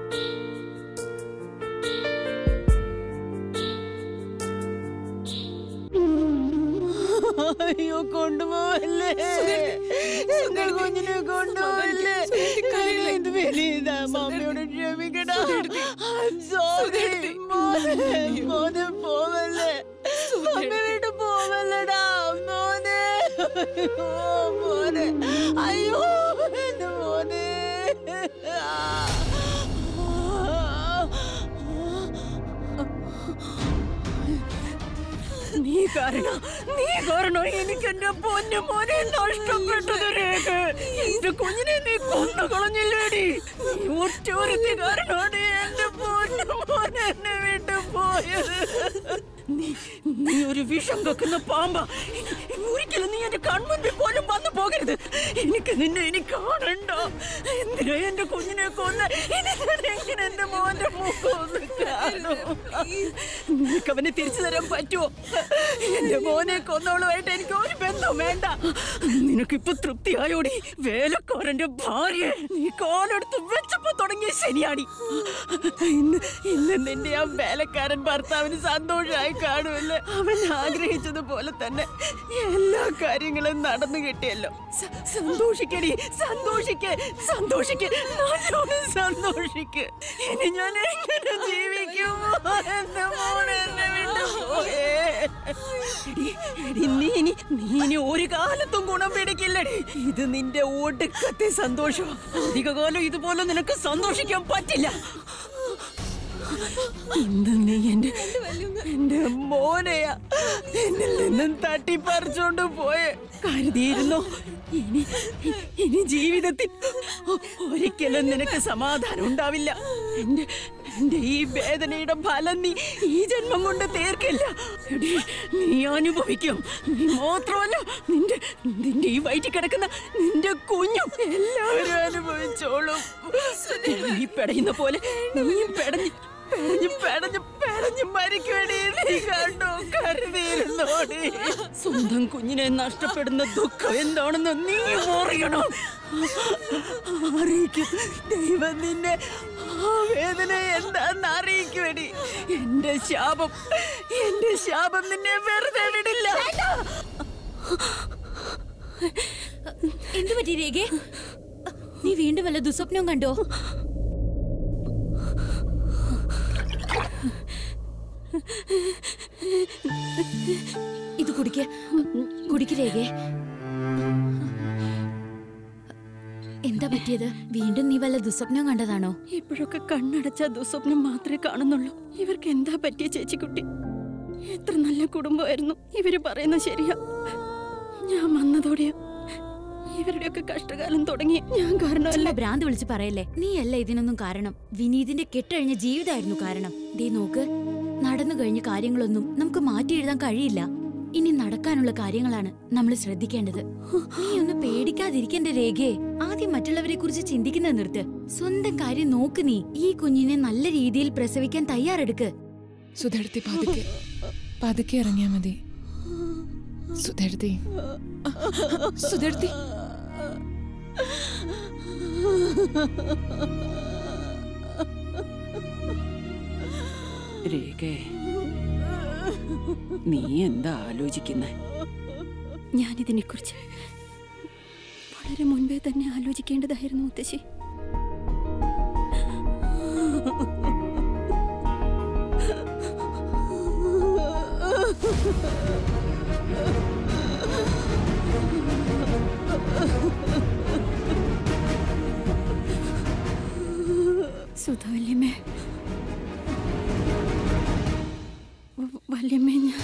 അയ്യോ കൊണ്ടുപോവല്ലേ എന്റെ കുഞ്ഞിനെ കൊണ്ടുപോവല്ലേ ഇത് വലിയതാ മമ്മിയോട് ക്ഷമിക്കടാ I'm sorry. മോനെ മോനെ പോവല്ലേ മമ്മി വീട്ട് പോവല്ലടാ മോനെ അയ്യോ മോനെ അയ്യോ എന്റെ മോനെ നീ കാരണം നീ കാരണം എനിക്ക് എന്റെ പൊന്നു മോനെ നഷ്ടപ്പെട്ടത് രേഖ എന്റെ കുഞ്ഞിനെ നീ കൊന്നു കളഞ്ഞില്ലേടി നീ ഒറ്റ ഒരുത്തി കാരണമാണ് എന്റെ പൊന്നു മോനെ എന്നെ വിട്ടു പോയത് നീ നീ ഒരു വിഷം വെക്കുന്ന പാമ്പ ഒരിക്കലും നീ എന്റെ കൺമുൻപിൽ പോലും വന്നു പോകരുത് എനിക്ക് നിന്നെ ഇനി കാണണ്ട എന്തിനാ എന്റെ കുഞ്ഞിനെ കൊന്ന് ഇനി ഞാൻ എങ്ങനെ എന്റെ മോന്റെ മുഖം ഒന്ന് കാണും നിനക്ക് അവനെ തിരിച്ചു തരാൻ പറ്റുമോ എന്റെ മോനെ കൊന്നവളുമായിട്ട് എനിക്ക് ഒരു ബന്ധവും വേണ്ട നിനക്കിപ്പൊ തൃപ്തിയായോടി വേലക്കാരന്റെ ഭാര്യ നീ കോലെടുത്ത് വെച്ചപ്പോ തുടങ്ങിയ ശനിയാടി ഇന്ന് ഇന്ന് നിന്റെ ആ വേലക്കാരൻ ഭർത്താവിന് സന്തോഷമായി കാണുമല്ലേ അവൻ ആഗ്രഹിച്ചതുപോലെ തന്നെ എല്ലാ കാര്യങ്ങളും നടന്നു കിട്ടിയല്ലോ സ- സന്തോഷിക്കടി സന്തോഷിക്ക് സന്തോഷിക്ക് നല്ലോണം സന്തോഷിക്ക് ഇനി ഞാൻ എങ്ങനെ ജീവിക്കും എന്റെ മോനെ എന്നെ വിട്ടു പോയേ എടി, എടി, നീ ഇനി നീ ഇനി ഒരു കാലത്തും ഗുണം പിടിക്കില്ലടി ഇത് നിന്റെ ഒടുക്കത്തെ സന്തോഷം അധികകാലം ഇതുപോലെ നിനക്ക് സന്തോഷിക്കാൻ പറ്റില്ല ഇന്ന് നീ എന്റെ എന്റെ മോനെയാ എന്നിൽ നിന്നും തട്ടിപ്പറിച്ചോണ്ട് പോയെ കരുതിയിരുന്നോ ഇനി ഇനി ജീവിതത്തിൽ ഒ- ഒരിക്കലും നിനക്ക് സമാധാനം ഉണ്ടാവില്ല എന്റെ എന്റെ ഈ വേദനയുടെ ഫലം നീ ഈ ജന്മം കൊണ്ട് തീർക്കില്ല എടി, നീ അനുഭവിക്കും നീ മാത്രമല്ല നിന്റെ നിന്റെ ഈ വയറ്റിൽ കിടക്കുന്ന നിന്റെ കുഞ്ഞും എല്ലാവരും അനുഭവിച്ചോളും നീ പെടയുന്ന പോലെ നീയും പെടഞ്ഞ് പെടഞ്ഞ് പെടഞ്ഞ് പെടഞ്ഞ് മരിക്കുവേണ്ടി നീ കണ്ടോ കരുതിയിരുന്നോടി സ്വന്തം കുഞ്ഞിനെ നഷ്ടപ്പെടുന്ന ദുഃഖം എന്താണെന്ന് നീ അറിയണം അറിയിക്കും ദൈവം നിന്നെ ആ വേദന എന്താന്ന് അറിയിക്കുവേടി എന്റെ ശാപം എന്റെ ശാപം നിന്നെ വെറുതെ വിടില്ല എന്തു പറ്റി രേഖേ നീ വീണ്ടും വല്ല ദുസ്വപ്നവും കണ്ടോ ഇത് കുടിക്ക കുടിക്ക് രേഖേ എന്താ പറ്റിയത് വീണ്ടും നീ വല്ല ദുസ്വപ്നവും കണ്ടതാണോ ഇപ്പോഴൊക്കെ കണ്ണടച്ച ദുസ്വപ്നം മാത്രമേ കാണുന്നുള്ളൂ ഇവർക്ക് എന്താ പറ്റിയ ചേച്ചിക്കുട്ടി എത്ര നല്ല കുടുംബമായിരുന്നു ഇവര് പറയുന്ന ശരിയാ ഞാൻ വന്നതോടെയാ ഇവരുടെയൊക്കെ കഷ്ടകാലം തുടങ്ങി ഞാൻ കാരണമല്ല ചുമ്മാ ഭ്രാന്ത് വിളിച്ച് പറയല്ലേ നീയല്ല ഇതിനൊന്നും കാരണം വിനീതിന്റെ കെട്ടഴിഞ്ഞ ജീവിതമായിരുന്നു കാരണം ദേ നോക്ക് നടന്നു കഴിഞ്ഞ കാര്യങ്ങളൊന്നും നമുക്ക് മാറ്റി എഴുതാൻ കഴിയില്ല ഇനി നടക്കാനുള്ള കാര്യങ്ങളാണ് നമ്മൾ ശ്രദ്ധിക്കേണ്ടത് നീ ഒന്ന് പേടിക്കാതിരിക്കണ്ടേ രേഖയെ ആദ്യം മറ്റുള്ളവരെ കുറിച്ച് ചിന്തിക്കുന്നത് നിർത്ത് സ്വന്തം കാര്യം നോക്ക് നീ ഈ കുഞ്ഞിനെ നല്ല രീതിയിൽ പ്രസവിക്കാൻ തയ്യാറെടുക്ക് സുധർത്തി പതുക്കെ പതുക്കെ ഇറങ്ങിയാ മതി സുധർത്തി സുധർത്തി രേഖേ നീ എന്താ ആലോചിക്കുന്നേ ഞാനിതിനെ കുറിച്ച് വളരെ മുൻപേ തന്നെ ആലോചിക്കേണ്ടതായിരുന്നു മുത്തശ്ശി സുധവല്യമ്മേ വ- വല്യമ്മേ ഞാൻ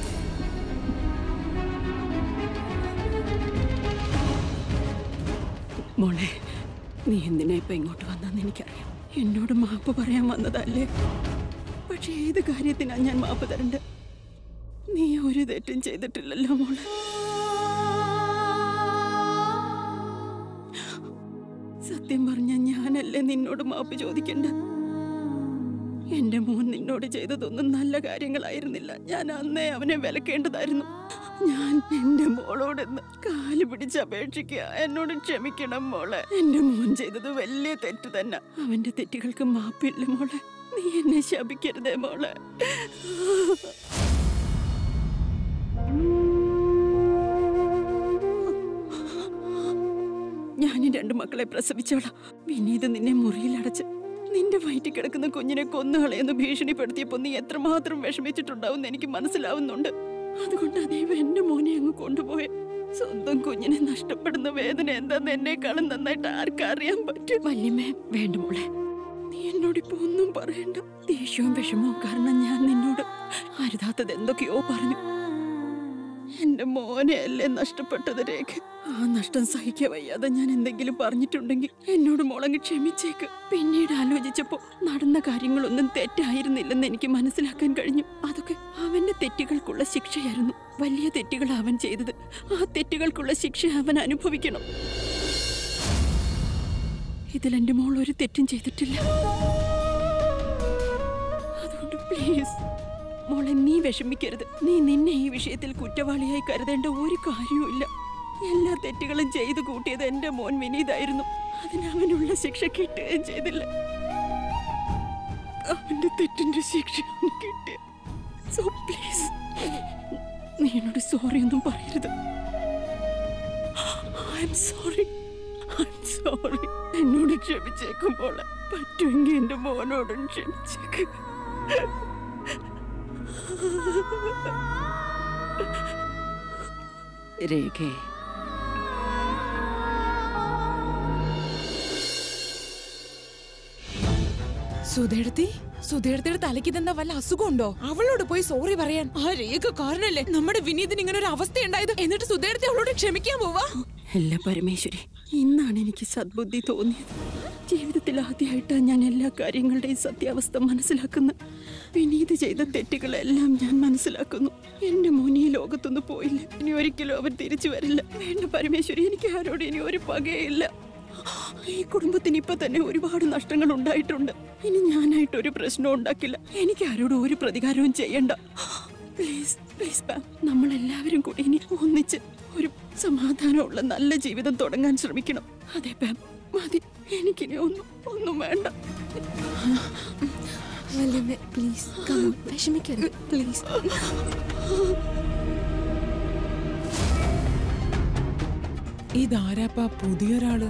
മോളെ നീ എന്തിനാ ഇപ്പൊ ഇങ്ങോട്ട് വന്നെന്ന് എനിക്കറിയാം എന്നോട് മാപ്പ് പറയാൻ വന്നതല്ലേ പക്ഷെ ഏത് കാര്യത്തിനാ ഞാൻ മാപ്പ് തരണ്ട നീ ഒരു തെറ്റും ചെയ്തിട്ടില്ലല്ലോ മോളെ സത്യം പറഞ്ഞ ഞാനല്ലേ നിന്നോട് മാപ്പ് ചോദിക്കണ്ട എന്റെ മോൻ നിന്നോട് ചെയ്തതൊന്നും നല്ല കാര്യങ്ങളായിരുന്നില്ല ഞാൻ അന്നേ അവനെ വിലക്കേണ്ടതായിരുന്നു ഞാൻ എന്റെ മോളോടൊന്ന് കാല് പിടിച്ച് അപേക്ഷിക്കുക എന്നോട് ക്ഷമിക്കണം മോളെ എന്റെ മോൻ ചെയ്തത് വലിയ തെറ്റ് തന്നെ അവന്റെ തെറ്റുകൾക്ക് മാപ്പില്ല മോളെ നീ എന്നെ ശപിക്കരുതേ മോളെ ഞാനും രണ്ട് മക്കളെ പ്രസവിച്ചോളാം വിനീത് നിന്നെ മുറിയിൽ അടച്ച് നിന്റെ വയറ്റിൽ കിടക്കുന്ന കുഞ്ഞിനെ കൊന്നുകളയെന്ന് ഭീഷണിപ്പെടുത്തിയപ്പോ നീ എത്രമാത്രം വിഷമിച്ചിട്ടുണ്ടാവും എനിക്ക് മനസ്സിലാവുന്നുണ്ട് അതുകൊണ്ട് ദൈവം എന്റെ മോനെ അങ്ങ് കൊണ്ടുപോയെ സ്വന്തം കുഞ്ഞിനെ നഷ്ടപ്പെടുന്ന വേദന എന്താന്ന് എന്നെക്കാളും നന്നായിട്ട് ആർക്കറിയാൻ പറ്റും വല്യമ്മേ വേണ്ട മോളെ നീ എന്നോട് ഇപ്പൊ ഒന്നും പറയണ്ട ദേഷ്യവും വിഷമവും കാരണം ഞാൻ നിന്നോട് അരുതാത്തത് എന്തൊക്കെയോ പറഞ്ഞു എന്റെ മോനെ അല്ലേ നഷ്ടപ്പെട്ടത് രേഖ ആ നഷ്ടം സഹിക്കാൻ വയ്യാതെ ഞാൻ എന്തെങ്കിലും പറഞ്ഞിട്ടുണ്ടെങ്കിൽ എന്നോട് മുളങ്ങ് ക്ഷമിച്ചേക്ക് പിന്നീട് ആലോചിച്ചപ്പോ നടന്ന കാര്യങ്ങളൊന്നും തെറ്റായിരുന്നില്ലെന്ന് എനിക്ക് മനസ്സിലാക്കാൻ കഴിഞ്ഞു അതൊക്കെ അവന്റെ തെറ്റുകൾക്കുള്ള ശിക്ഷയായിരുന്നു വലിയ തെറ്റുകൾ അവൻ ചെയ്തത് ആ തെറ്റുകൾക്കുള്ള ശിക്ഷ അവൻ അനുഭവിക്കണം ഇതിൽ എന്റെ മോൾ ഒരു തെറ്റും ചെയ്തിട്ടില്ല അതുകൊണ്ട് പ്ലീസ് മോളെ നീ വിഷമിക്കരുത് നീ നിന്നെ ഈ വിഷയത്തിൽ കുറ്റവാളിയായി കരുതേണ്ട ഒരു കാര്യവുമില്ല എല്ലാ തെറ്റുകളും ചെയ്തു കൂട്ടിയത് എന്റെ മോൻ വിനീതായിരുന്നു അതിന് അവനുള്ള ശിക്ഷ കിട്ടുകയും ചെയ്തില്ല അവന്റെ തെറ്റിന്റെ ശിക്ഷ അവന് കിട്ടിയ സോ പ്ലീസ് നീ എന്നോട് സോറി ഒന്നും പറയരുത് I'm sorry I'm sorry എന്നോട് ക്ഷമിച്ചേക്കും മോളെ പറ്റുമെങ്കിൽ എന്റെ മോനോടും ക്ഷമിച്ചേക്ക് രേഖേ സുധേടത്തി സുധേടത്തിയുടെ തലയ്ക്ക് ഇതെന്താ വല്ല അസുഖമുണ്ടോ അവളോട് പോയി സോറി പറയാൻ ആ രേഖ കാരണല്ലേ നമ്മുടെ വിനീതിന് ഇങ്ങനെ ഒരു അവസ്ഥ ഉണ്ടായത് എന്നിട്ട് സുധേടത്തി അവളോട് ക്ഷമിക്കാൻ പോവാ അല്ല പരമേശ്വരി ഇന്നാണ് എനിക്ക് സദ്ബുദ്ധി തോന്നിയത് ജീവിതത്തിൽ ആദ്യമായിട്ടാണ് ഞാൻ എല്ലാ കാര്യങ്ങളുടെയും സത്യാവസ്ഥ മനസ്സിലാക്കുന്നത് വിനീത് ചെയ്ത തെറ്റുകളെല്ലാം ഞാൻ മനസ്സിലാക്കുന്നു എന്റെ മോൻ ഈ ലോകത്തൊന്നും പോയില്ല ഇനി ഒരിക്കലും അവൻ തിരിച്ചു വരില്ല വേണ്ട പരമേശ്വരി എനിക്ക് ആരോടും ഇനി ഒരു പകയില്ല ഈ കുടുംബത്തിന് ഇപ്പൊ തന്നെ ഒരുപാട് നഷ്ടങ്ങൾ ഉണ്ടായിട്ടുണ്ട് ഇനി ഞാനായിട്ട് ഒരു പ്രശ്നവും ഉണ്ടാക്കില്ല എനിക്ക് ആരോടും ഒരു പ്രതികാരവും ചെയ്യണ്ട പ്ലീസ് പ്ലീസ് പാം നമ്മളെല്ലാവരും കൂടി ഇനി ഒന്നിച്ച് ഒരു സമാധാനമുള്ള നല്ല ജീവിതം തുടങ്ങാൻ ശ്രമിക്കണം അതെ പാം മതി എനിക്കിനി ഒന്നും ഒന്നും വേണ്ട വല്യമ്മേ പ്ലീസ് വിഷമിക്കരുത് പ്ലീസ് ഇതാരാപ്പാ പുതിയൊരാള്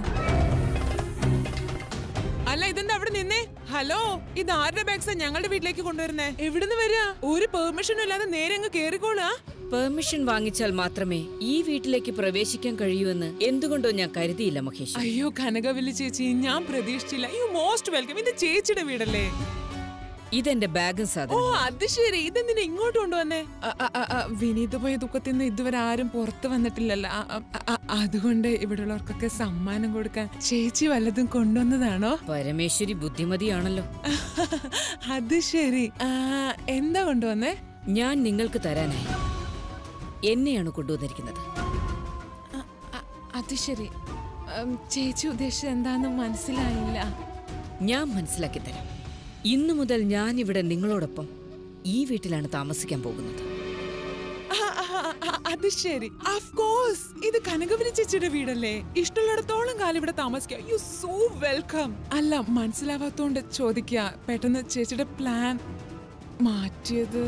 അല്ല ഇതെന്താ അവിടെ നിന്നേ ഹലോ ഇത് ആരുടെ ബാഗ്സാ ഞങ്ങളുടെ വീട്ടിലേക്ക് കൊണ്ടുവരുന്നേ എവിടുന്ന് വരിക ഒരു പെർമിഷനും ഇല്ലാതെ നേരെ അങ്ങ് കേറിക്കോളാ പെർമിഷൻ വാങ്ങിച്ചാൽ മാത്രമേ ഈ വീട്ടിലേക്ക് പ്രവേശിക്കാൻ കഴിയൂവെന്ന് എന്തുകൊണ്ടോ ഞാൻ കരുതിയില്ല മഹേഷ് അയ്യോ കനകവല്ലി ചേച്ചി ഞാൻ പ്രതീക്ഷിച്ചില്ല യു മോസ്റ്റ് വെൽക്കം ഇത് ചേച്ചിയുടെ വീടല്ലേ ഇതെന്റെ ബാഗും ഓ സാധനം അത് ശരി ഇതെന്തിനാ ഇങ്ങോട്ട് കൊണ്ടുവന്നേ അ, അ, അ, അ, വിനീത് പോയ ദുഃഖത്തിൽ നിന്ന് ഇതുവരെ ആരും പുറത്തു വന്നിട്ടില്ലല്ലോ അ, അ, അ, അ, അതുകൊണ്ട് ഇവിടെയുള്ളവർക്കൊക്കെ സമ്മാനം കൊടുക്കാൻ ചേച്ചി വല്ലതും കൊണ്ടുവന്നതാണോ പരമേശ്വരി ബുദ്ധിമതിയാണല്ലോ അത് ശരി ആ, എന്താ കൊണ്ടുവന്നേ ഞാൻ നിങ്ങൾക്ക് തരാനായി എന്നെയാണ് കൊണ്ടുവന്നിരിക്കുന്നത് അ, അ, അത് ശരി ഉം, ചേച്ചി ഉദ്ദേശിച്ചത് എന്താന്ന് മനസ്സിലായില്ല ഞാൻ മനസ്സിലാക്കി തരാം ഇന്നു മുതൽ ഞാൻ ഇവിടെ നിങ്ങളോടൊപ്പം ഈ വീട്ടിലാണ് താമസിക്കാൻ പോകുന്നത് ആ, ആ, ആ, അത് ശരി കോഴ്സ് ഇത് കനകവലി ചേച്ചിയുടെ വീടല്ലേ ഇഷ്ടമുള്ളിടത്തോളം കാലം ഇവിടെ താമസിക്കാം യു സോ വെൽക്കം അല്ല മനസ്സിലാവാത്തോണ്ട് ചോദിക്കുക പെട്ടെന്ന് ചേച്ചിയുടെ പ്ലാൻ മാറ്റിയത്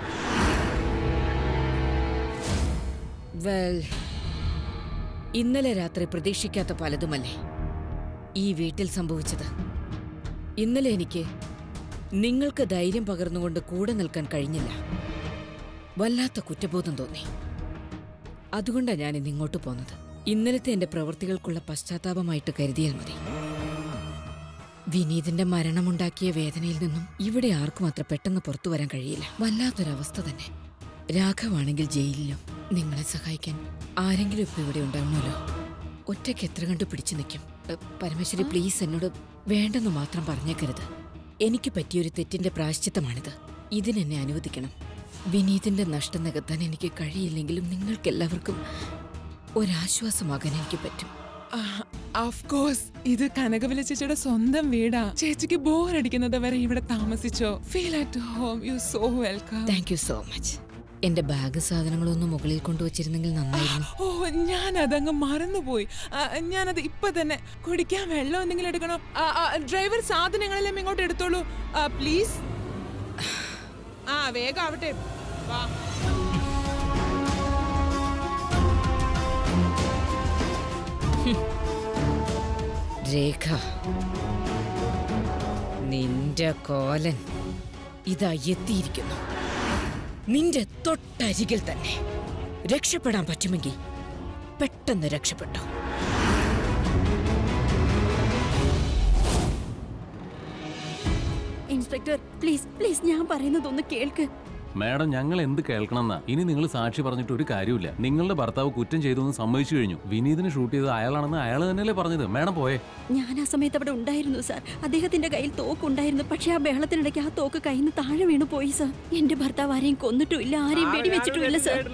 വെൽ ഇന്നലെ രാത്രി പ്രതീക്ഷിക്കാത്ത പലതുമല്ലേ ഈ വീട്ടിൽ സംഭവിച്ചത് ഇന്നലെ എനിക്ക് നിങ്ങൾക്ക് ധൈര്യം പകർന്നുകൊണ്ട് കൂടെ നിൽക്കാൻ കഴിഞ്ഞില്ല വല്ലാത്ത കുറ്റബോധം തോന്നി അതുകൊണ്ടാണ് ഞാൻ ഇന്ന് ഇങ്ങോട്ട് പോന്നത് ഇന്നലത്തെ എന്റെ പ്രവൃത്തികൾക്കുള്ള പശ്ചാത്താപമായിട്ട് കരുതിയാൽ മതി വിനീതിന്റെ മരണമുണ്ടാക്കിയ വേദനയിൽ നിന്നും ഇവിടെ ആർക്കും അത്ര പെട്ടെന്ന് പുറത്തു വരാൻ കഴിയില്ല വല്ലാത്തൊരവസ്ഥ തന്നെ രാഘവാണെങ്കിൽ ജയിലിലും നിങ്ങളെ സഹായിക്കാൻ ആരെങ്കിലും ഇപ്പൊ ഇവിടെ ഉണ്ടാവണമല്ലോ ഒറ്റയ്ക്ക് എത്ര കണ്ട് പിടിച്ചു നിൽക്കും എ, പരമേശ്വരി പ്ലീസ് എന്നോട് വേണ്ടെന്ന് മാത്രം പറഞ്ഞേക്കരുത് എനിക്ക് പറ്റിയൊരു തെറ്റിന്റെ പ്രായശ്ചിത്തമാണിത് ഇതിനെന്നെ അനുവദിക്കണം വിനീതിന്റെ നഷ്ടം നികത്താൻ എനിക്ക് കഴിയില്ലെങ്കിലും നിങ്ങൾക്കെല്ലാവർക്കും ഒരാശ്വാസമാകാൻ എനിക്ക് പറ്റും ആ, ഓഫ് കോഴ്സ് ഇത് കനകവല ചേച്ചിയുടെ സ്വന്തം വീടാ ചേച്ചിക്ക് ബോർ അടിക്കുന്നത് വരെ ഇവിടെ താമസിച്ചോ feel at home you so welcome thank you so much എന്റെ ബാഗ് സാധനങ്ങളൊന്നും മുകളിൽ കൊണ്ടുവച്ചിരുന്നെങ്കിൽ നന്നായിരുന്നു ഓ ഞാൻ അതങ്ങ് മറന്നുപോയി ആ, ഞാനത് ഇപ്പൊ തന്നെ കുടിക്കാൻ വെള്ളം എന്തെങ്കിലും എടുക്കണോ ആ, ആ, ഡ്രൈവർ സാധനങ്ങളെല്ലാം ഇങ്ങോട്ട് എടുത്തോളൂ പ്ലീസ് ആ വേഗം ആവട്ടെ വാ രേഖ നിന്റെ കോലൻ ഇതാ എത്തിയിരിക്കുന്നു നിന്റെ തൊട്ടരികിൽ തന്നെ രക്ഷപ്പെടാൻ പറ്റുമെങ്കിൽ പെട്ടെന്ന് രക്ഷപ്പെട്ടോ ഇൻസ്പെക്ടർ പ്ലീസ് പ്ലീസ് ഞാൻ പറയുന്നതൊന്ന് കേൾക്ക് മാഡം ഞങ്ങൾ എന്ത് കേൾക്കണമെന്നാ ഇനി നിങ്ങൾ സാക്ഷി പറഞ്ഞിട്ട് ഒരു കാര്യമില്ല നിങ്ങളുടെ ഭർത്താവ് കുറ്റം ചെയ്തു എന്ന് സമ്മതിച്ചു കഴിഞ്ഞു വിനീതിനെ ഷൂട്ട് ചെയ്തത് അയാളാണെന്ന് അയാൾ തന്നെയല്ലേ പറഞ്ഞത് മാഡം പോയേ ഞാൻ ആ സമയത്ത് അവിടെ ഉണ്ടായിരുന്നു സാർ അദ്ദേഹത്തിന്റെ കയ്യിൽ തോക്കുണ്ടായിരുന്നു പക്ഷെ ആ ബഹളത്തിനിടയ്ക്ക് ആ തോക്ക് കയ്യിൽ നിന്ന് താഴെ വീണു പോയി സാർ എന്റെ ഭർത്താവ് ആരെയും കൊന്നിട്ടുമില്ല ആരെയും വെടിവെച്ചിട്ടുമില്ല സാർ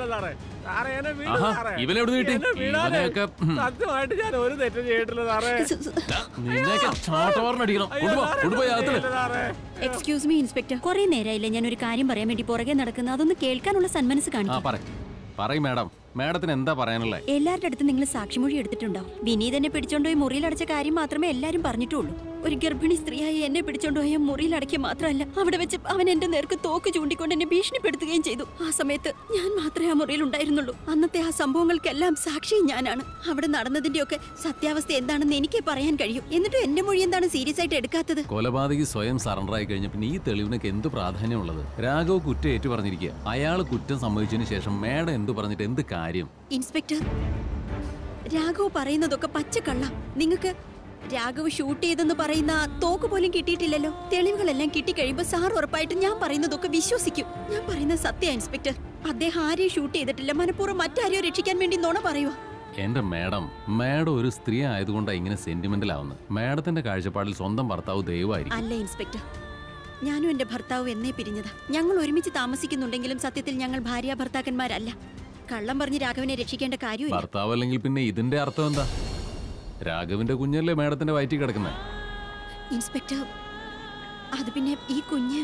ആഹാ ഇവനെവിടെ കിട്ടി ഇവനെയൊക്കെ ഉം, സത്യമായിട്ട് ഞാൻ ഒരു തെറ്റും ചെയ്തിട്ടില്ല സാറേ സ- സ- നിന്നെയൊക്കെ ചാട്ടവാറിനടിക്കണം കൊണ്ടുപോ കൊണ്ടുപോയി അകത്തില് സാറേ എക്സ്ക്യൂസ് മീ ഇൻസ്പെക്ടർ കുറെ നേരമായില്ലേ ഞാൻ ഒരു കാര്യം പറയാൻ വേണ്ടി പുറകെ നടക്കുന്നത് അതൊന്ന് കേൾക്കാനുള്ള സന്മനസ് ആ കാണിക്കും പറ പറയ് മാഡം മാഡത്തിന് എന്താ പറയാനുള്ളത് എല്ലാവരുടെ അടുത്ത് നിങ്ങൾ സാക്ഷിമൊഴി എടുത്തിട്ടുണ്ടാവും വിനീത് എന്നെ പിടിച്ചോണ്ടുപോയി മുറിയിൽ അടച്ച കാര്യം മാത്രമേ എല്ലാരും പറഞ്ഞിട്ടുള്ളൂ ഒരു ഗർഭിണി സ്ത്രീയായി എന്നെ പിടിച്ചോണ്ടുപോയ മുറിയിൽ അടയ്ക്കുക മാത്രമല്ല അവിടെ വെച്ച് അവൻ എന്റെ നേർക്ക് തോക്ക് ചൂണ്ടിക്കൊണ്ട് എന്നെ ഭീഷണിപ്പെടുത്തുകയും ചെയ്തു ആ സമയത്ത് ഞാൻ മാത്രമേ ആ മുറിയിൽ ഉണ്ടായിരുന്നുള്ളൂ അന്നത്തെ ആ സംഭവങ്ങൾക്കെല്ലാം സാക്ഷിയും ഞാനാണ് അവിടെ നടന്നതിന്റെയൊക്കെ സത്യാവസ്ഥ എന്താണെന്ന് എനിക്ക് പറയാൻ കഴിയും എന്നിട്ടും എന്റെ മൊഴി എന്താണ് സീരിയസ് ആയിട്ട് എടുക്കാത്തത് കൊലപാതകി സ്വയം സറണ്ടർ ആയി കഴിഞ്ഞ പിന്നെ ഈ തെളിവിനൊക്കെ എന്ത് പ്രാധാന്യമുള്ളത് രാഘവ് കുറ്റം ഏറ്റു പറഞ്ഞിരിക്കുക അയാൾ കുറ്റം സംഭവിച്ചതിന് ശേഷം മാഡം എന്ത് പറഞ്ഞിട്ട് എന്ത് കാര്യം ഇൻസ്പെക്ടർ രാഘവ് പറയുന്നതൊക്കെ പച്ചക്കള്ള നിങ്ങൾക്ക് രാഘവ് ഷൂട്ട് ചെയ്തെന്ന് പറയുന്ന ആ തോക്ക് പോലും കിട്ടിയിട്ടില്ലല്ലോ തെളിവുകളെല്ലാം കിട്ടിക്കഴിയുമ്പോൾ സാർ ഉറപ്പായിട്ടും ഞാൻ പറയുന്നതൊക്കെ വിശ്വസിക്കും ഞാൻ പറയുന്ന സത്യ ഇൻസ്പെക്ടർ അദ്ദേഹം ആരെയും ഷൂട്ട് ചെയ്തിട്ടില്ല മനഃപൂർവ്വം മറ്റാരെയോ രക്ഷിക്കാൻ വേണ്ടി നുണ പറയുക എന്റെ മാഡം മാഡം ഒരു സ്ത്രീ ആയതുകൊണ്ടാണ് ഇങ്ങനെ സെന്റിമെന്റൽ ആവുന്നത് മാഡത്തിന്റെ കാഴ്ചപ്പാടിൽ സ്വന്തം ഭർത്താവ് ദൈവമായിരിക്കും അല്ല ഇൻസ്പെക്ടർ ഞാനും എന്റെ ഭർത്താവ് എന്നേ പിരിഞ്ഞതാ ഞങ്ങൾ ഒരുമിച്ച് താമസിക്കുന്നുണ്ടെങ്കിലും സത്യത്തിൽ ഞങ്ങൾ ഭാര്യ ഭർത്താക്കന്മാരല്ല കള്ളം പറഞ്ഞ് രാഘവനെ രക്ഷിക്കേണ്ട കാര്യമില്ല ഭർത്താവ് അല്ലെങ്കിൽ പിന്നെ ഇതിന്റെ അർത്ഥം എന്താ രാഘവിന്റെ കുഞ്ഞല്ലേ മാഡത്തിന്റെ വയറ്റിൽ കിടക്കുന്നത് ഇൻസ്പെക്ടർ അത് പിന്നെ ഈ കുഞ്ഞ്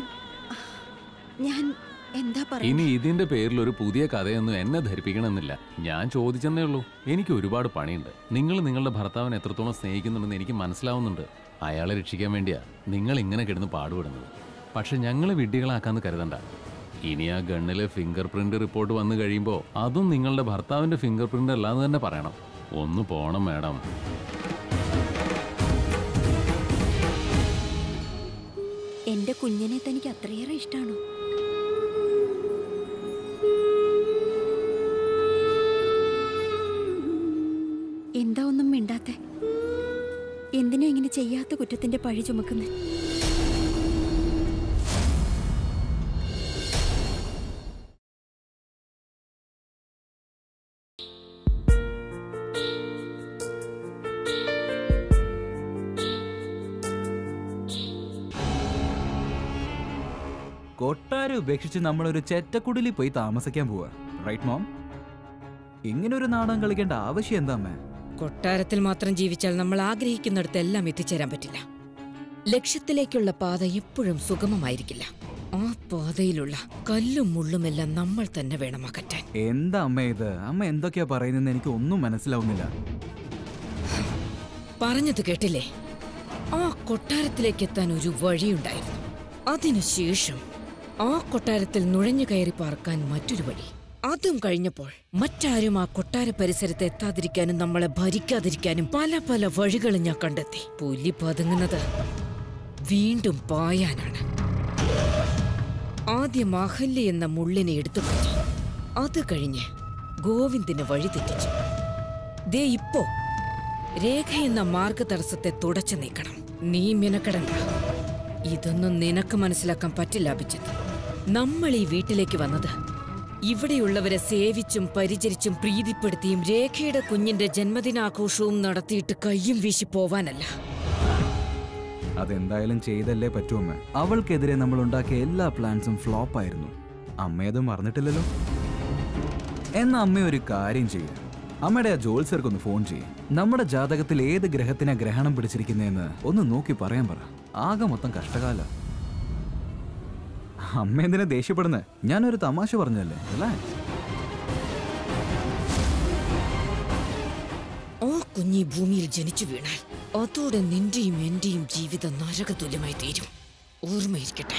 ഞാൻ എന്താ പറയുക ഇനി ഇതിന്റെ പേരിൽ ഒരു പുതിയ കഥയൊന്നും എന്നെ ധരിപ്പിക്കണമെന്നില്ല ഞാൻ ചോദിച്ചെന്നേ ഉള്ളൂ എനിക്ക് ഒരുപാട് പണിയുണ്ട് നിങ്ങൾ നിങ്ങളുടെ ഭർത്താവിനെ എത്രത്തോളം സ്നേഹിക്കുന്നുണ്ടെന്ന് എനിക്ക് മനസ്സിലാവുന്നുണ്ട് അയാളെ രക്ഷിക്കാൻ വേണ്ടിയാ നിങ്ങൾ ഇങ്ങനെ കിടന്ന് പാടുപെടുന്നത് പക്ഷെ ഞങ്ങളെ വിഡ്ഢികളാക്കാന്ന് കരുതണ്ട ഇനി ആ ഗണ്ണിലെ ഫിംഗർ പ്രിന്റ് റിപ്പോർട്ട് വന്നു കഴിയുമ്പോൾ അതും നിങ്ങളുടെ ഭർത്താവിന്റെ ഫിംഗർ പ്രിന്റ് അല്ലാന്ന് തന്നെ പറയണം ഒന്ന് പോണം മാഡം എന്റെ കുഞ്ഞിനെ തനിക്ക് അത്രയേറെ ഇഷ്ടമാണോ എന്താ ഒന്നും മിണ്ടാത്തെ എന്തിനാ ഇങ്ങനെ ചെയ്യാത്ത കുറ്റത്തിന്റെ പഴി ചുമക്കുന്നേ കൊട്ടാരം ഉപേക്ഷിച്ച് നമ്മളൊരു ചെറ്റക്കുടിലിൽ പോയി താമസിക്കാൻ പോവാ റൈറ്റ് മോം ഇങ്ങനെ ഒരു നാടകം കളിക്കേണ്ട ആവശ്യം എന്താ അമ്മേ കൊട്ടാരത്തിൽ മാത്രം ജീവിച്ചാൽ നമ്മൾ ആഗ്രഹിക്കുന്നിടത്തെല്ലാം എത്തിച്ചേരാൻ പറ്റില്ല ലക്ഷ്യത്തിലേക്കുള്ള പാത എപ്പോഴും സുഗമമായിരിക്കില്ല ആ പാതയിലുള്ള കല്ലും മുള്ളുമെല്ലാം നമ്മൾ തന്നെ വേണം അകറ്റാൻ എന്താ അമ്മ ഇത് അമ്മ എന്തൊക്കെയാ പറയുന്നതെന്ന് എനിക്ക് ഒന്നും മനസ്സിലാവുന്നില്ല പറഞ്ഞത് കേട്ടില്ലേ ആ കൊട്ടാരത്തിലേക്ക് എത്താൻ ഒരു വഴിയുണ്ടായിരുന്നു അതിനുശേഷം ആ കൊട്ടാരത്തിൽ നുഴഞ്ഞു കയറി പാർക്കാൻ മറ്റൊരു വഴി അതും കഴിഞ്ഞപ്പോൾ മറ്റാരും ആ കൊട്ടാര പരിസരത്ത് എത്താതിരിക്കാനും നമ്മളെ ഭരിക്കാതിരിക്കാനും പല പല വഴികളും ഞാൻ കണ്ടെത്തി പുലി പതുങ്ങുന്നത് വീണ്ടും പായാനാണ് ആദ്യം അഹല്യ എന്ന മുള്ളിനെ എടുത്തു മാറ്റി അത് കഴിഞ്ഞ് ഗോവിന്ദിന് വഴി തെറ്റിച്ചു ദേ ഇപ്പോ രേഖ എന്ന മാർഗതടസ്സത്തെ തുടച്ചു നീക്കണം നീ മിനക്കെടണ്ട ഇതൊന്നും നിനക്ക് മനസ്സിലാക്കാൻ പറ്റില്ല അഭിജിത്ത് നമ്മൾ ഈ വീട്ടിലേക്ക് വന്നത് ഇവിടെയുള്ളവരെ സേവിച്ചും പരിചരിച്ചും പ്രീതിപ്പെടുത്തിയും രേഖയുടെ കുഞ്ഞിന്റെ ജന്മദിനാഘോഷവും നടത്തിയിട്ട് കയ്യും വീശി പോവാനല്ല അതെന്തായാലും ചെയ്തല്ലേ പറ്റൂ അമ്മ അവൾക്കെതിരെ നമ്മൾ ഉണ്ടാക്കിയ എല്ലാ പ്ലാൻസും ഫ്ലോപ്പ് ആയിരുന്നു അമ്മയത് മറന്നിട്ടില്ലല്ലോ എന്നാ അമ്മ ഒരു കാര്യം ചെയ്യും അമ്മയുടെ ആ ജോത്സ്യർക്കൊന്ന് ഫോൺ ചെയ്യും നമ്മുടെ ജാതകത്തിൽ ഏത് ഗ്രഹത്തിനാ ഗ്രഹണം പിടിച്ചിരിക്കുന്നതെന്ന് ഒന്ന് നോക്കി പറയാൻ പറ ആകെ മൊത്തം കഷ്ടകാല അമ്മ എന്തിനാ ദേഷ്യപ്പെടുന്നത് ഞാനൊരു തമാശ പറഞ്ഞല്ലേ റിലാക്സ് ആ കുഞ്ഞി ഭൂമിയിൽ ജനിച്ചു വീണാൽ അതോടെ നിന്റെയും എന്റെയും ജീവിതം നരകതുല്യമായി തീരും ഓർമ്മയിരിക്കട്ടെ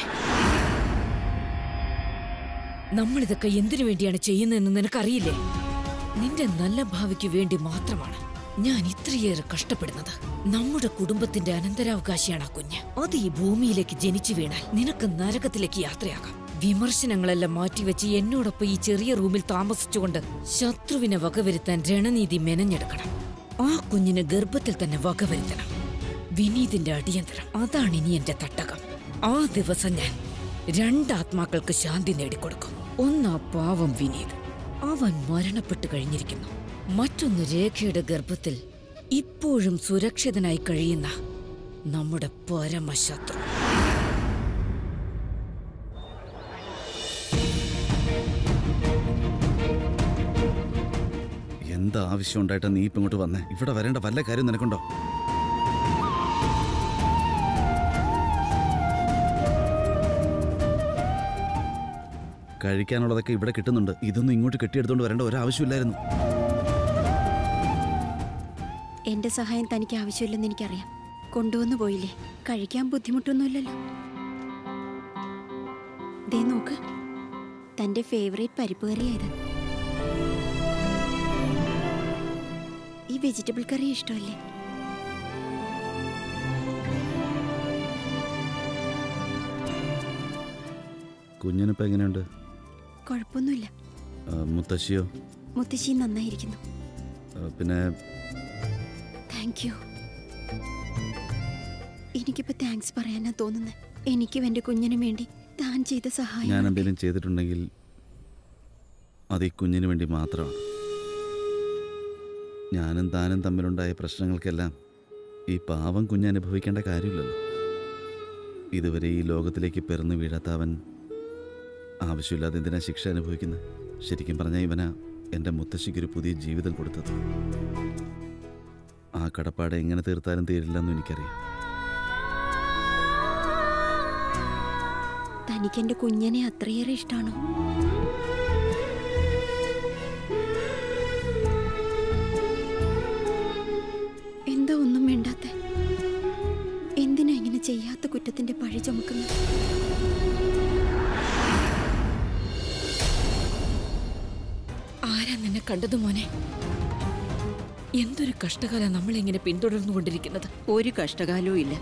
നമ്മളിതൊക്കെ എന്തിനു വേണ്ടിയാണ് ചെയ്യുന്നതെന്ന് നിനക്കറിയില്ലേ നിന്റെ നല്ല ഭാവിക്ക് വേണ്ടി മാത്രമാണ് ഞാൻ ഇത്രയേറെ കഷ്ടപ്പെടുന്നത് നമ്മുടെ കുടുംബത്തിന്റെ അനന്തരാവകാശിയാണ് ആ കുഞ്ഞ് അത് ഈ ഭൂമിയിലേക്ക് ജനിച്ചു വീണാൽ നിനക്ക് നരകത്തിലേക്ക് യാത്രയാകാം വിമർശനങ്ങളെല്ലാം മാറ്റിവെച്ച് എന്നോടൊപ്പം ഈ ചെറിയ റൂമിൽ താമസിച്ചുകൊണ്ട് ശത്രുവിനെ വകവരുത്താൻ രണനീതി മെനഞ്ഞെടുക്കണം ആ കുഞ്ഞിനെ ഗർഭത്തിൽ തന്നെ വകവരുത്തണം വിനീതിന്റെ അടിയന്തരം അതാണ് ഇനി എന്റെ തട്ടകം ആ ദിവസം ഞാൻ രണ്ടാത്മാക്കൾക്ക് ശാന്തി നേടിക്കൊടുക്കും ഒന്ന് ആ പാവം വിനീത് അവൻ മരണപ്പെട്ടു കഴിഞ്ഞിരിക്കുന്നു മറ്റൊന്ന് രേഖയുടെ ഗർഭത്തിൽ ഇപ്പോഴും സുരക്ഷിതനായി കഴിയുന്ന നമ്മുടെ പരമശത്രു എന്താ ആവശ്യം ഉണ്ടായിട്ട് നീ ഇപ്പം ഇങ്ങോട്ട് വന്നേ ഇവിടെ വരേണ്ട വല്ല കാര്യം നിനക്കുണ്ടോ കഴിക്കാനുള്ളതൊക്കെ ഇവിടെ കിട്ടുന്നുണ്ട് ഇതൊന്നും ഇങ്ങോട്ട് കെട്ടിയെടുത്തോണ്ട് വരേണ്ട ഒരാവശ്യമില്ലായിരുന്നു എന്റെ സഹായം തനിക്ക് ആവശ്യമില്ലെന്ന് എനിക്കറിയാം കൊണ്ടുവന്നു പോയില്ലേ കഴിക്കാൻ ബുദ്ധിമുട്ടൊന്നുമില്ലല്ലോ ദേ നോക്ക് തന്റെ ഫേവറേറ്റ് പരിപ്പ് കറിയാ ഇത് ഈ വെജിറ്റബിൾ കറി ഇഷ്ടമല്ലേ കുഞ്ഞിനിപ്പോൾ എങ്ങനെയുണ്ട് കുഴപ്പമൊന്നുമില്ല ആ, മുത്തശ്ശിയോ മുത്തശ്ശി നന്നായിരിക്കുന്നു ആ, പിന്നെ താങ്ക് യു എനിക്കിപ്പോ താങ്ക്സ് പറയാനാ തോന്നുന്നത് എനിക്കും എന്റെ കുഞ്ഞിനും വേണ്ടി താൻ ചെയ്ത ഞാൻ സഹായം എന്തെങ്കിലും ചെയ്തിട്ടുണ്ടെങ്കിൽ അത് ഈ കുഞ്ഞിന് വേണ്ടി മാത്രമാണ് ഞാനും താനും തമ്മിലുണ്ടായ പ്രശ്നങ്ങൾക്കെല്ലാം ഈ പാവം കുഞ്ഞ് അനുഭവിക്കേണ്ട കാര്യമില്ലല്ലോ ഇതുവരെ ഈ ലോകത്തിലേക്ക് പിറന്നു വീഴാത്ത അവൻ ആവശ്യമില്ലാതെ എന്തിനാ ശിക്ഷ അനുഭവിക്കുന്നത് ശരിക്കും പറഞ്ഞാൽ ഇവനാ എൻ്റെ മുത്തശ്ശിക്കൊരു പുതിയ ജീവിതം കൊടുത്തത് ആ കടപ്പാട് എങ്ങനെ തീർത്താലും തീരില്ലെന്നും എനിക്കറിയാം തനിക്ക് എന്റെ കുഞ്ഞിനെ അത്രയേറെ ഇഷ്ടമാണോ എന്താ ഒന്നും വേണ്ടാത്ത എന്തിനാ ഇങ്ങനെ ചെയ്യാത്ത കുറ്റത്തിന്റെ പഴി ചുമക്കുന്നത് ആരാ നിന്നെ കണ്ടത് മോനെ എന്തൊരു കഷ്ടകാല നമ്മളിങ്ങനെ പിന്തുടർന്നുകൊണ്ടിരിക്കുന്നത് ഒരു കഷ്ടകാലവും ഇല്ല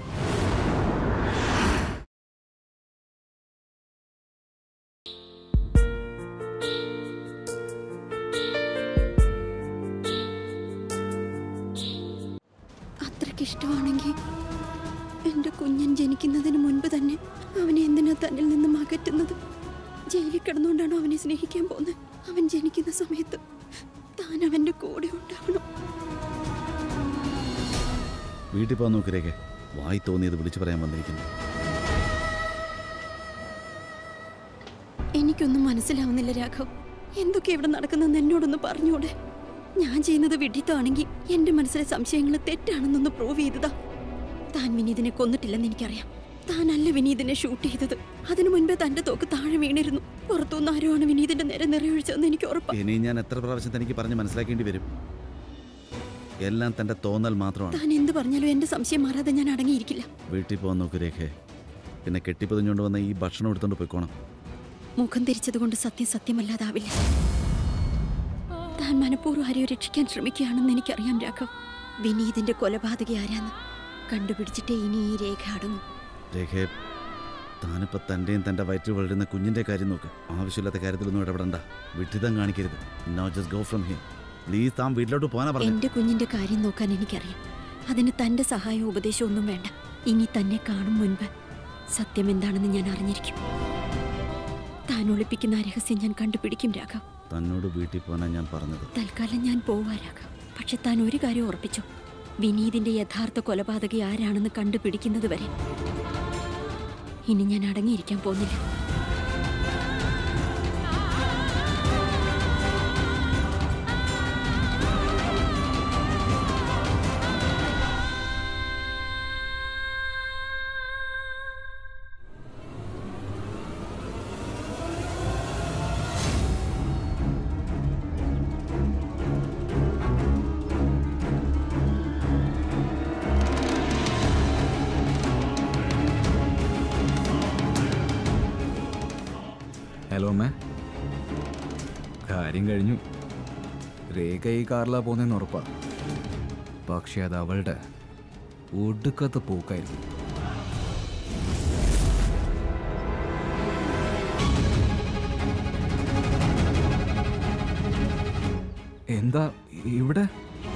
അത്രയ്ക്ക് ഇഷ്ടമാണെങ്കിൽ എന്റെ കുഞ്ഞൻ ജനിക്കുന്നതിന് മുൻപ് തന്നെ അവനെ എന്തിനാ തന്നിൽ നിന്നും അകറ്റുന്നത് ജയിലിൽ കിടന്നുകൊണ്ടാണോ അവനെ സ്നേഹിക്കാൻ പോകുന്നത് അവൻ ജനിക്കുന്ന സമയത്ത് താൻ അവന്റെ കൂടെ ഉണ്ടാവണം വീട്ടിൽ പോകാൻ നോക്കിരേക്കെ വായി തോന്നിയത് വിളിച്ചു പറയാൻ വന്നിരിക്കുന്നു എനിക്കൊന്നും മനസ്സിലാവുന്നില്ല രാഘവ് എന്തൊക്കെ ഇവിടെ നടക്കുന്നതെന്ന് എന്നോടൊന്ന് പറഞ്ഞൂടെ ഞാൻ ചെയ്യുന്നത് വിഡിത്തമാണെങ്കിൽ എന്റെ മനസ്സിലെ സംശയങ്ങൾ തെറ്റാണെന്നൊന്ന് പ്രൂവ് ചെയ്തതാ താൻ വിനീതിനെ കൊന്നിട്ടില്ലെന്ന് എനിക്കറിയാം താനല്ല വിനീതിനെ ഷൂട്ട് ചെയ്തത് അതിനു മുൻപേ തന്റെ തോക്ക് താഴെ വീണിരുന്നു പുറത്തുനിന്ന് ആരുമാണ് വിനീതിന്റെ നേരെ നിറയൊഴിച്ചതെന്ന് എനിക്ക് ഉറപ്പാണ് ഇനി ഞാൻ എത്ര പ്രാവശ്യം തനിക്ക് പറഞ്ഞ് മനസ്സിലാക്കേണ്ടി വരും എല്ലാം തൻ്റെ തോന്നൽ മാത്രമാണ് താൻ എന്ത് പറഞ്ഞാലും എന്റെ സംശയം മാറാതെ ഞാൻ അടങ്ങിയിരിക്കില്ല വീട്ടിൽ പോകാൻ നോക്കൂ രേഖേ പിന്നെ കെട്ടിപ്പൊതിഞ്ഞുകൊണ്ട് വന്ന ഈ ഭക്ഷണം എടുത്തോണ്ട് പോയിക്കോണം മുഖം തിരിച്ചതുകൊണ്ട് സത്യം സത്യമല്ലാതാവില്ല താൻ മനഃപൂർവ്വം ആരെയോ രക്ഷിക്കാൻ ശ്രമിക്കുകയാണെന്ന് എനിക്കറിയാം രാഘവ് വിനീതിന്റെ കൊലപാതക ആരാന്ന് കണ്ടുപിടിച്ചിട്ടേ ഇനി ഈ രേഖ അടങ്ങും രേഖേ താനിപ്പോൾ തൻ്റെയും തൻ്റെ വയറ്റിൽ വളരുന്ന കുഞ്ഞിൻ്റെ കാര്യം നോക്ക് ആവശ്യമില്ലാത്ത കാര്യത്തിലൊന്നും ഇടപെടണ്ട വിഡിതം കാണിക്കരുത് no just go from here please താൻ വീട്ടിലോട്ട് പോകാനാ പറഞ്ഞു എന്റെ കുഞ്ഞിന്റെ കാര്യം നോക്കാൻ എനിക്കറിയാം അതിന് തന്റെ സഹായവും ഉപദേശവും ഒന്നും വേണ്ട ഇനി തന്നെ കാണും മുൻപ് സത്യം എന്താണെന്ന് ഞാൻ അറിഞ്ഞിരിക്കും താൻ ഒളിപ്പിക്കുന്ന ആ രഹസ്യം ഞാൻ കണ്ടുപിടിക്കും രാഘവ് തന്നോട് വീട്ടിൽ പോകാനാ ഞാൻ പറഞ്ഞത് തൽക്കാലം ഞാൻ പോവാ രാഘവ് പക്ഷെ താൻ ഒരു കാര്യം ഉറപ്പിച്ചു വിനീതിന്റെ യഥാർത്ഥ കൊലപാതകി ആരാണെന്ന് കണ്ടുപിടിക്കുന്നത് വരെ ഇനി ഞാൻ അടങ്ങിയിരിക്കാൻ പോകുന്നില്ല ഹലോ അമ്മേ കാര്യം കഴിഞ്ഞു രേഖ ഈ കാറിലാ പോകുന്നതെന്ന് ഉറപ്പാ പക്ഷെ അത് അവളുടെ ഒടുക്കത്തെ പോക്കായിരിക്കും എന്താ ഇവിടെ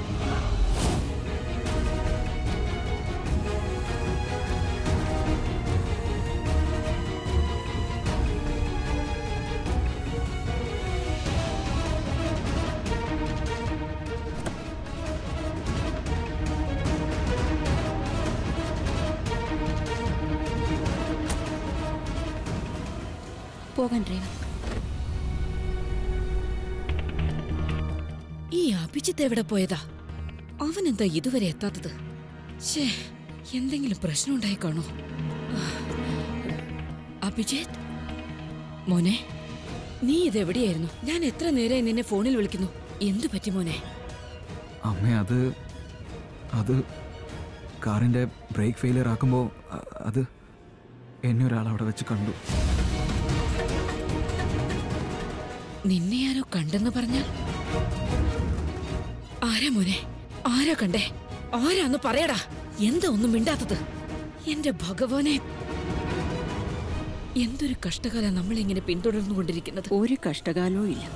പോകാൻ ഡ്രൈവർ ഈ അഭിജിത്ത് എവിടെ പോയതാ അവൻ എന്താ ഇതുവരെ എത്താത്തത് ഷേ എന്തെങ്കിലും പ്രശ്നം ഉണ്ടായി കാണോ അഭിജിത്ത് മോനെ നീ ഇതെവിടെയായിരുന്നു ഞാൻ എത്ര നേരമായി നിന്നെ ഫോണിൽ വിളിക്കുന്നു എന്തു പറ്റി മോനെ അമ്മ അത് അത് കാറിൻ്റെ ബ്രേക്ക് ഫെയിലിയർ ആക്കുമ്പോൾ അത് എന്നെ ഒരാൾ അവിടെ വെച്ച് കണ്ടു നിന്നെ ആരോ കണ്ടെന്ന് പറഞ്ഞാൽ ആരാ മോനെ ആരാ കണ്ടേ ആരാന്ന് പറയടാ എന്താ ഒന്നും മിണ്ടാത്തത് എന്റെ ഭഗവാനെ എന്തൊരു കഷ്ടകാലം നമ്മളിങ്ങനെ പിന്തുടർന്നുകൊണ്ടിരിക്കുന്നത് ഒരു കഷ്ടകാലവും ഇല്ല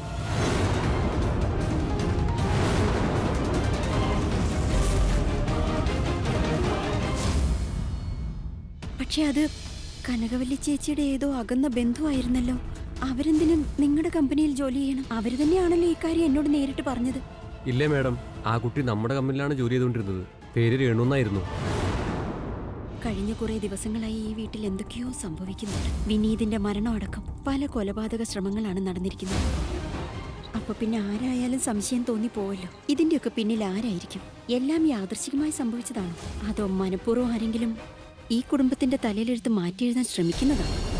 പക്ഷെ അത് കനകവല്ലി ചേച്ചിയുടെ ഏതോ അകന്ന ബന്ധുവായിരുന്നല്ലോ അവരെന്തിനും നിങ്ങളുടെ കമ്പനിയിൽ ജോലി ചെയ്യണം അവര് തന്നെയാണല്ലോ ഇക്കാര്യം എന്നോട് നേരിട്ട് പറഞ്ഞത് ഇല്ലേ മാഡം ആ കുട്ടി നമ്മുടെ കമ്പനിയിലാണ് ജോലി ചെയ്തുകൊണ്ടിരുന്നത് പേര് രേണുന്നായിരുന്നു കഴിഞ്ഞ കുറെ ദിവസങ്ങളായി ഈ വീട്ടിൽ എന്തൊക്കെയോ സംഭവിക്കുന്നുണ്ട് വിനീതിന്റെ മരണം അടക്കം പല കൊലപാതക ശ്രമങ്ങളാണ് നടന്നിരിക്കുന്നത് അപ്പൊ പിന്നെ ആരായാലും സംശയം തോന്നിപ്പോവല്ലോ ഇതിന്റെയൊക്കെ പിന്നിൽ ആരായിരിക്കും എല്ലാം യാദൃശികമായി സംഭവിച്ചതാണോ അതോ മനഃപൂർവ്വം ആരെങ്കിലും ഈ കുടുംബത്തിന്റെ തലയിലെടുത്ത് മാറ്റിയെഴുതാൻ ശ്രമിക്കുന്നതാണോ